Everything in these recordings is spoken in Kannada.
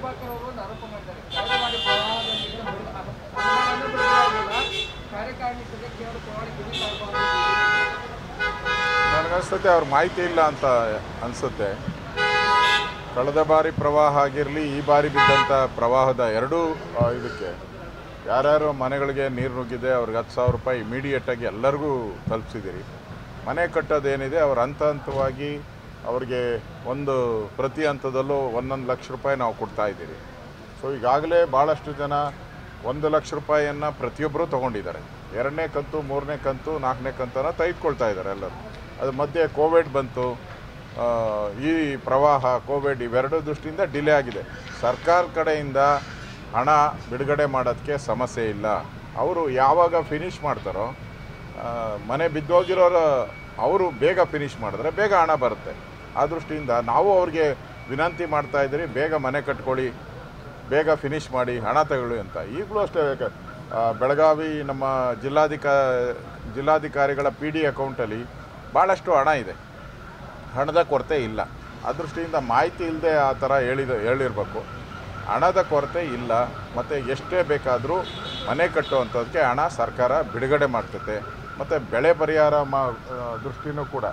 ಪ್ರಭಾಕರ್ ಅವರು ಒಂದು ಆರೋಪ ಮಾಡಿದ್ದಾರೆ ಕಳೆದ ಬಾರಿ ಪ್ರವಾಹದ ನೀರಿನ ಬಿಡುಗಡೆ ಅನುದಾನ ಬಿಡುಗಡೆಯಾಗಿಲ್ಲ ಕಾರ್ಯಕಾರಿಣಿ ಸದಸ್ಯರು ಪ್ರವಾಹ ಕಿಡಿಕಾರಬಾರದು ನನಗನ್ಸುತ್ತೆ ಅವ್ರ ಮಾಹಿತಿ ಇಲ್ಲ ಅಂತ ಅನಿಸುತ್ತೆ ಕಳೆದ ಬಾರಿ ಪ್ರವಾಹ ಆಗಿರಲಿ ಈ ಬಾರಿ ಬಿದ್ದಂಥ ಪ್ರವಾಹದ ಎರಡೂ ಆ, ಇದಕ್ಕೆ ಯಾರ್ಯಾರು ಮನೆಗಳಿಗೆ ನೀರು ನುಗ್ಗಿದೆ ಅವ್ರಿಗೆ ಹತ್ತು ಸಾವಿರ ರೂಪಾಯಿ ಇಮಿಡಿಯೇಟಾಗಿ ಎಲ್ಲರಿಗೂ ತಲುಪಿಸಿದ್ದೀರಿ ಮನೆ ಕಟ್ಟೋದೇನಿದೆ ಅವ್ರು ಹಂತ ಹಂತವಾಗಿ ಅವ್ರಿಗೆ ಒಂದು ಪ್ರತಿ ಹಂತದಲ್ಲೂ ಒಂದೊಂದು ಲಕ್ಷ ರೂಪಾಯಿ ನಾವು ಕೊಡ್ತಾ ಇದ್ದೀರಿ ಸೊ ಈಗಾಗಲೇ ಭಾಳಷ್ಟು ಜನ ಒಂದು ಲಕ್ಷ ರೂಪಾಯಿಯನ್ನು ಪ್ರತಿಯೊಬ್ಬರು ತೊಗೊಂಡಿದ್ದಾರೆ ಎರಡನೇ ಕಂತು ಮೂರನೇ ಕಂತು ನಾಲ್ಕನೇ ಕಂತನ ತೆಗೆದುಕೊಳ್ತಾ ಇದ್ದಾರೆ ಎಲ್ಲರೂ ಅದು ಮಧ್ಯೆ ಕೋವಿಡ್ ಬಂತು ಆ, ಈ ಪ್ರವಾಹ ಕೋವಿಡ್ ಇವೆರಡು ದೃಷ್ಟಿಯಿಂದ ಡಿಲೇ ಆಗಿದೆ ಸರ್ಕಾರ ಕಡೆಯಿಂದ ಹಣ ಬಿಡುಗಡೆ ಮಾಡೋದಕ್ಕೆ ಸಮಸ್ಯೆ ಇಲ್ಲ ಅವರು ಯಾವಾಗ ಫಿನಿಷ್ ಮಾಡ್ತಾರೋ ಆ, ಮನೆ ಬಿದ್ದೋಗಿರೋರು ಅವರು ಬೇಗ ಫಿನಿಷ್ ಮಾಡಿದ್ರೆ ಬೇಗ ಹಣ ಬರುತ್ತೆ ಆ ದೃಷ್ಟಿಯಿಂದ ನಾವು ಅವ್ರಿಗೆ ವಿನಂತಿ ಮಾಡ್ತಾ ಇದ್ದೀರಿ ಬೇಗ ಮನೆ ಕಟ್ಕೊಳ್ಳಿ ಬೇಗ ಫಿನಿಷ್ ಮಾಡಿ ಹಣ ತಗೊಳ್ಳಿ ಅಂತ ಈಗಲೂ ಅಷ್ಟೇ ಆ, ಬೆಳಗಾವಿ ನಮ್ಮ ಜಿಲ್ಲಾಧಿಕ ಜಿಲ್ಲಾಧಿಕಾರಿಗಳ ಪಿ ಡಿ ಅಕೌಂಟಲ್ಲಿ ಭಾಳಷ್ಟು ಹಣ ಇದೆ ಹಣದ ಕೊರತೆ ಇಲ್ಲ ಆ ದೃಷ್ಟಿಯಿಂದ ಮಾಹಿತಿ ಇಲ್ಲದೆ ಆ ಥರ ಹೇಳಿದ ಹೇಳಿರಬೇಕು ಹಣದ ಕೊರತೆ ಇಲ್ಲ ಮತ್ತು ಎಷ್ಟೇ ಬೇಕಾದರೂ ಮನೆ ಕಟ್ಟುವಂಥದ್ದಕ್ಕೆ ಹಣ ಸರ್ಕಾರ ಬಿಡುಗಡೆ ಮಾಡ್ತೈತೆ ಮತ್ತು ಬೆಳೆ ಪರಿಹಾರ ಮಾ ಆ, ದೃಷ್ಟಿನೂ ಕೂಡ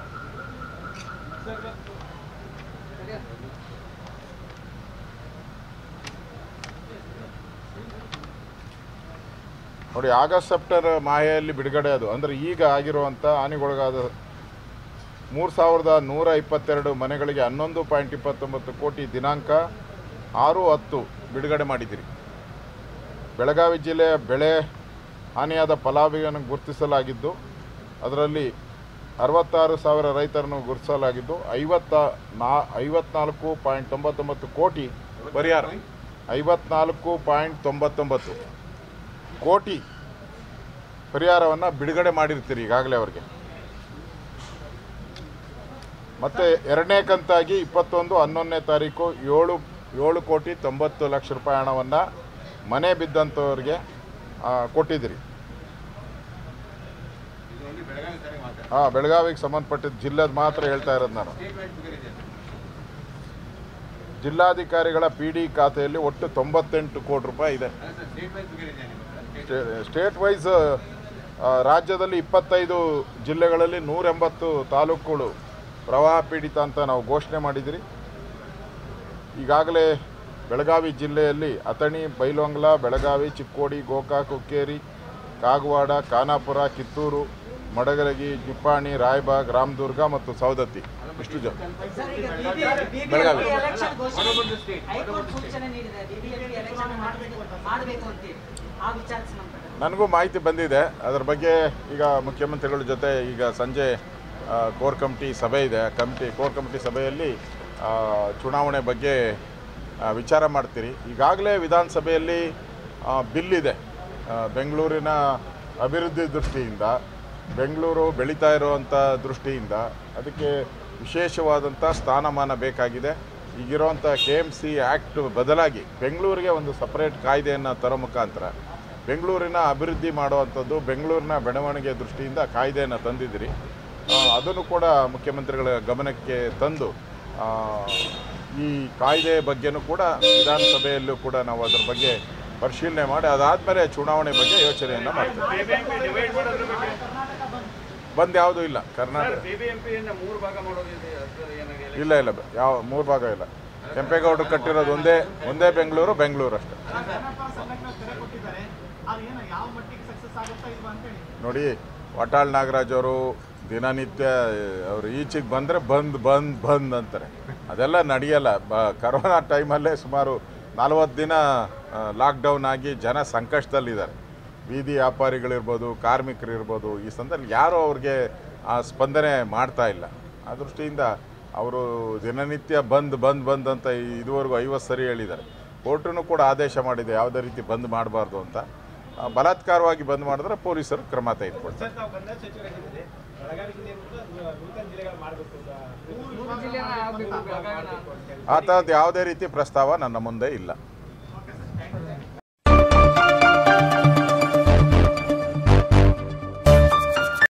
ನೋಡಿ ಆಗಸ್ಟ್ ಸೆಪ್ಟೆಂಬರ್ ಮಾಹೆಯಲ್ಲಿ ಬಿಡುಗಡೆ ಅದು ಅಂದರೆ ಈಗ ಆಗಿರುವಂಥ ಹಾನಿಗೊಳಗಾದ ಮೂರು ಸಾವಿರದ ನೂರ ಇಪ್ಪತ್ತೆರಡು ಮನೆಗಳಿಗೆ ಹನ್ನೊಂದು ಪಾಯಿಂಟ್ ಇಪ್ಪತ್ತೊಂಬತ್ತು ಕೋಟಿ ದಿನಾಂಕ ಆರು ಹತ್ತು ಬಿಡುಗಡೆ ಮಾಡಿದ್ದೀರಿ ಬೆಳಗಾವಿ ಜಿಲ್ಲೆಯ ಬೆಳೆ ಹಾನಿಯಾದ ಫಲಾಭಿಯನ್ನು ಗುರುತಿಸಲಾಗಿದ್ದು ಅದರಲ್ಲಿ ಅರವತ್ತಾರು ಸಾವಿರ ರೈತರನ್ನು ಗುರುತಿಸಲಾಗಿದ್ದು ಐವತ್ತ ನಾ ಐವತ್ನಾಲ್ಕು ಪಾಯಿಂಟ್ ತೊಂಬತ್ತೊಂಬತ್ತು ಕೋಟಿ ಪರಿಹಾರ ಐವತ್ನಾಲ್ಕು ಪಾಯಿಂಟ್ ತೊಂಬತ್ತೊಂಬತ್ತು ಕೋಟಿ ಪರಿಹಾರವನ್ನು ಬಿಡುಗಡೆ ಮಾಡಿರ್ತೀರಿ ಈಗಾಗಲೇ ಅವರಿಗೆ ಮತ್ತು ಎರಡನೇ ಕಂತಾಗಿ ಇಪ್ಪತ್ತೊಂದು ಹನ್ನೊಂದನೇ ತಾರೀಕು ಏಳು ಏಳು ಕೋಟಿ ತೊಂಬತ್ತು ಲಕ್ಷ ರೂಪಾಯಿ ಹಣವನ್ನು ಮನೆ ಬಿದ್ದಂಥವ್ರಿಗೆ ಆ, ಕೊಟ್ಟಿದ್ದೀರಿ ಹಾಂ ಬೆಳಗಾವಿಗೆ ಸಂಬಂಧಪಟ್ಟಿದ್ದ ಜಿಲ್ಲೆದು ಮಾತ್ರ ಹೇಳ್ತಾ ಇರೋದು ನಾನು ಜಿಲ್ಲಾಧಿಕಾರಿಗಳ ಪಿ ಡಿ ಖಾತೆಯಲ್ಲಿ ಒಟ್ಟು ತೊಂಬತ್ತೆಂಟು ಕೋಟಿ ರೂಪಾಯಿ ಇದೆ ಸ್ಟೇಟ್ ವೈಸ್ ರಾಜ್ಯದಲ್ಲಿ ಇಪ್ಪತ್ತೈದು ಜಿಲ್ಲೆಗಳಲ್ಲಿ ನೂರ ಎಂಬತ್ತು ತಾಲೂಕುಗಳು ಪ್ರವಾಹ ಪೀಡಿತ ಅಂತ ನಾವು ಘೋಷಣೆ ಮಾಡಿದಿರಿ ಈಗಾಗಲೇ ಬೆಳಗಾವಿ ಜಿಲ್ಲೆಯಲ್ಲಿ ಅಥಣಿ ಬೈಲೊಂಗಲ ಬೆಳಗಾವಿ ಚಿಕ್ಕೋಡಿ ಗೋಕಾಕ್ ಹುಕ್ಕೇರಿ ಕಾಗವಾಡ ಖಾನಾಪುರ ಕಿತ್ತೂರು ಮಡಗಲಗಿ ಜಿಪ್ಪಾಣಿ ರಾಯಬಾಗ್ ರಾಮದುರ್ಗ ಮತ್ತು ಸೌದತ್ತಿ ಇಷ್ಟು ಜನ ಬೆಳಗಾವಿ. ಎಲೆಕ್ಷನ್ ಘೋಷಣೆ ಹೈಕೋರ್ಟ್ ಸೂಚನೆ ನೀಡಿದೆ ಬಿಬಿಎಂಪಿ ಎಲೆಕ್ಷನ್ ಮಾಡಬೇಕು ಅಂತ ಆ ವಿಚಾರಕ್ಕೆ ಸಂಬಂಧಪಟ್ಟ ನನಗೂ ಮಾಹಿತಿ ಬಂದಿದೆ ಅದರ ಬಗ್ಗೆ ಈಗ ಮುಖ್ಯಮಂತ್ರಿಗಳ ಜೊತೆ ಈಗ ಸಂಜೆ ಆ, ಕೋರ್ ಕಮಿಟಿ ಸಭೆ ಇದೆ ಕಮಿಟಿ ಕೋರ್ ಕಮಿಟಿ ಸಭೆಯಲ್ಲಿ ಆ, ಚುನಾವಣೆ ಬಗ್ಗೆ ಆ, ವಿಚಾರ ಮಾಡ್ತೀರಿ ಈಗಾಗಲೇ ವಿಧಾನಸಭೆಯಲ್ಲಿ ಆ, ಬಿಲ್ ಇದೆ ಆ, ಬೆಂಗಳೂರಿನ ಅಭಿವೃದ್ಧಿ ದೃಷ್ಟಿಯಿಂದ ಬೆಂಗಳೂರು ಬೆಳೀತಾ ಇರುವಂಥ ದೃಷ್ಟಿಯಿಂದ ಅದಕ್ಕೆ ವಿಶೇಷವಾದಂಥ ಸ್ಥಾನಮಾನ ಬೇಕಾಗಿದೆ ಈಗಿರುವಂಥ ಕೆ ಎಮ್ ಸಿ ಆ್ಯಕ್ಟ್ ಬದಲಾಗಿ ಬೆಂಗಳೂರಿಗೆ ಒಂದು ಸಪರೇಟ್ ಕಾಯ್ದೆಯನ್ನು ತರೋ ಮುಖಾಂತರ ಬೆಂಗಳೂರಿನ ಅಭಿವೃದ್ಧಿ ಮಾಡುವಂಥದ್ದು ಬೆಂಗಳೂರಿನ ಬೆಳವಣಿಗೆ ದೃಷ್ಟಿಯಿಂದ ಕಾಯ್ದೆಯನ್ನು ತಂದಿದ್ದೀರಿ ಆ, ಅದನ್ನು ಕೂಡ ಮುಖ್ಯಮಂತ್ರಿಗಳ ಗಮನಕ್ಕೆ ತಂದು ಆ, ಈ ಕಾಯ್ದೆ ಬಗ್ಗೆನೂ ಕೂಡ ವಿಧಾನಸಭೆಯಲ್ಲೂ ಕೂಡ ನಾವು ಅದರ ಬಗ್ಗೆ ಪರಿಶೀಲನೆ ಮಾಡಿ ಅದಾದಮೇಲೆ ಚುನಾವಣೆ ಬಗ್ಗೆ ಯೋಚನೆಯನ್ನು ಮಾಡ್ತೀವಿ ಬಂದ್ ಯಾವುದೂ ಇಲ್ಲ ಕರ್ನಾಟಕ ಬಿಬಿಎಂಪಿಯನ್ನ ಮೂರು ಭಾಗ ಮಾಡೋದಿದೆ ಅದು ಏನಾಗಿದೆ ಇಲ್ಲ ಇಲ್ಲ ಯಾವ ಮೂರು ಭಾಗ ಇಲ್ಲ ಕೆಂಪೇಗೌಡರು ಕಟ್ಟಿರೋದು ಒಂದೇ ಒಂದೇ ಬೆಂಗಳೂರು ಬೆಂಗಳೂರು ಅಷ್ಟೇ ನೋಡಿ ವಟಾಳ್ ನಾಗರಾಜ್ ಅವರು ದಿನನಿತ್ಯ ಅವರು ಈಚೆಗೆ ಬಂದರೆ ಬಂದ್ ಬಂದ್ ಬಂದ್ ಅಂತಾರೆ ಅದೆಲ್ಲ ನಡೆಯಲ್ಲ ಬ ಕರೋನಾ ಟೈಮಲ್ಲೇ ಸುಮಾರು ನಲ್ವತ್ತು ದಿನ ಲಾಕ್ಡೌನ್ ಆಗಿ ಜನ ಸಂಕಷ್ಟದಲ್ಲಿದ್ದಾರೆ ಬೀದಿ ವ್ಯಾಪಾರಿಗಳಿರ್ಬೋದು ಕಾರ್ಮಿಕರಿರ್ಬೋದು ಈ ಸಂದರ್ಭದಲ್ಲಿ ಯಾರೂ ಅವ್ರಿಗೆ ಆ ಸ್ಪಂದನೆ ಮಾಡ್ತಾ ಇಲ್ಲ ಆ ದೃಷ್ಟಿಯಿಂದ ಅವರು ದಿನನಿತ್ಯ ಬಂದ್ ಬಂದ್ ಬಂದ್ ಅಂತ ಈ- ಇದುವರೆಗೂ ಐವತ್ತು ಸರಿ ಹೇಳಿದ್ದಾರೆ ಕೋರ್ಟನ್ನು ಕೂಡ ಆದೇಶ ಮಾಡಿದೆ ಯಾವುದೇ ರೀತಿ ಬಂದ್ ಮಾಡಬಾರ್ದು ಅಂತ ಆ, ಬಲಾತ್ಕಾರವಾಗಿ ಬಂದ್ ಮಾಡಿದ್ರೆ ಪೊಲೀಸರು ಕ್ರಮ ತೆಗೆದುಕೊಳ್ತಾರೆ ಮೂರು ಜಿಲ್ಲೆನ ಆಗ್ಬೇಕು ಬೆಳಗಾವಿನ ಆ ಥರದ್ದು ಯಾವುದೇ ರೀತಿ ಪ್ರಸ್ತಾವ ನನ್ನ ಮುಂದೆ ಇಲ್ಲ